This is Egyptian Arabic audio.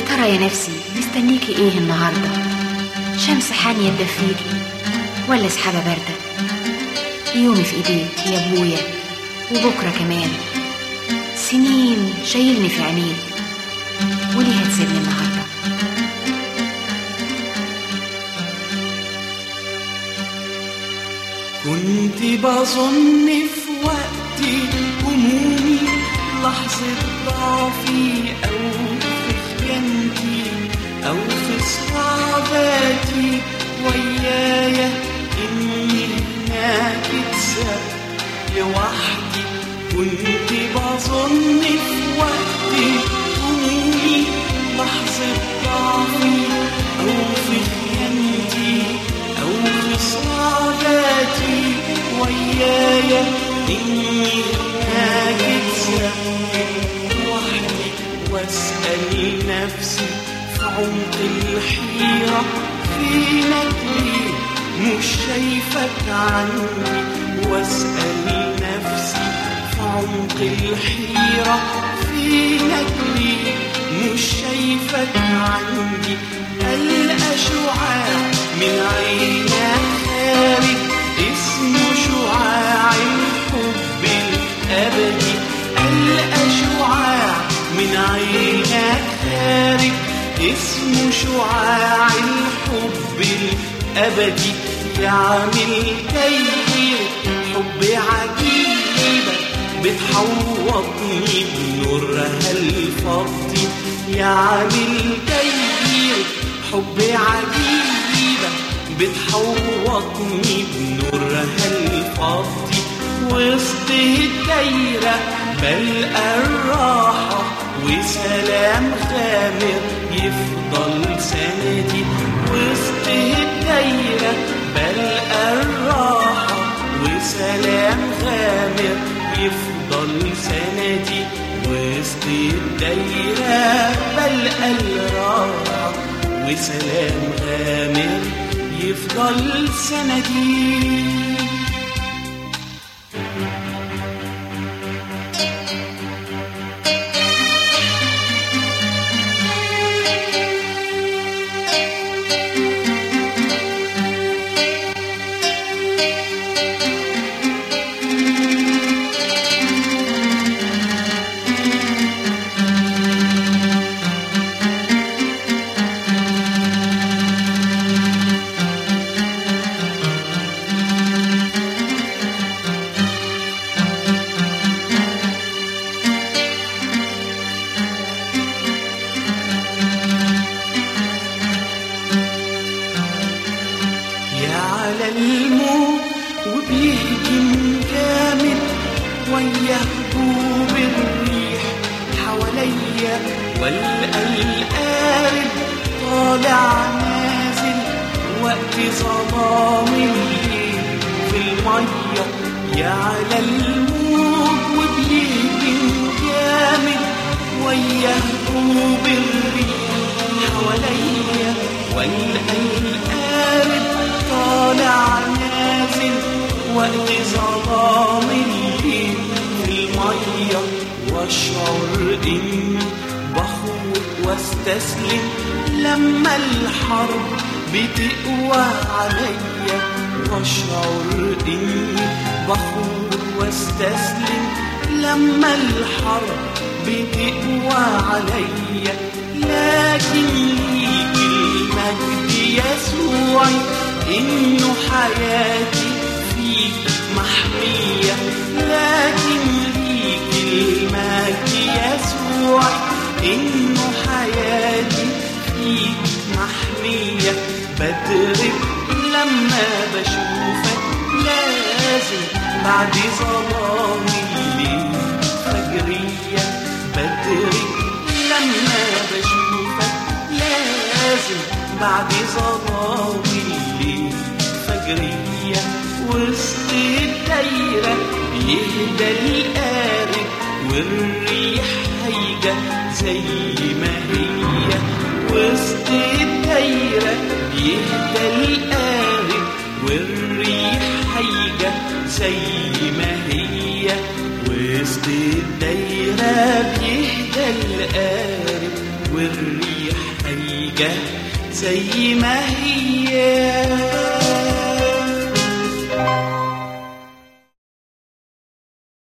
ترى يا نفسي مستنيكي ايه النهاردة شمس حامية تدفيكي ولا سحابة باردة يومي في ايديك يا ابويا وبكرة كمان سنين شايلني في عينيك وليه هتسيبني النهارده كنت بظن في وقتي همومي لحظة ضعفي أو في خيانتي أو في صعوباتي ويايا إني هناك اتسبت لوحدي كنت بظن في وقتي همومي لحظة ضعفي أو في خيانتي أو في صعوباتي ويايا إني هناك اتسبت وحدي واسأل نفسي في عمق الحيرة فينك ليه مش شايفك عني واسأل نفسي في عمق الحيرة فينك ليه مش شايفك عندي ألقى شعاع من عينك خارج اسمه شعاع الحب الأبدي ألقى شعاع من عينك خارج اسمه شعاع الحب الأبدي يعمل كير حب عجيبة بتحوطني بنورها الفضي يعمل كير حب عجيبة بتحوطني بنورها الفضي وسط الدايرة بلقى الراحة وسلام غامر يفضل سندي وسط الدايرة بلقى الراحة وسلام غامر يفضل سندي وسط الدايرة بلقى الراحة وسلام غامر يفضل سندي يا على الموت وبيهجم جامد ويا هبوب الريح حواليا والقى القارب طالع نازل وقت ظلام الليل في المية يا على الموت وبيهجم جامد ويا هبوب الريح حواليا والقى القارب طالع نازل وقت ظلام الليل في المية واشعر اني بخوض واستسلم لما الحرب بتقوى عليا واشعر اني بخوض واستسلم لما الحرب بتقوى عليا لكن ليك المجد يسوعي انه حياتي فيك محمية لكن ليك المجد يسوعي انه حياتي فيك محمية بدرك لما بشوفك لازم بعد ظلام الليل فجرية بدرك لما بشوفك لازم بعد ظلام الليل فجرية وسط الدايرة بيهدى القارب والريح هيجة زي ما هي وسط الدايرة بيهدى القارب والريح هيجة زي ما هي وسط الدايرة بيهدى القارب والريح هيجة زي ما هي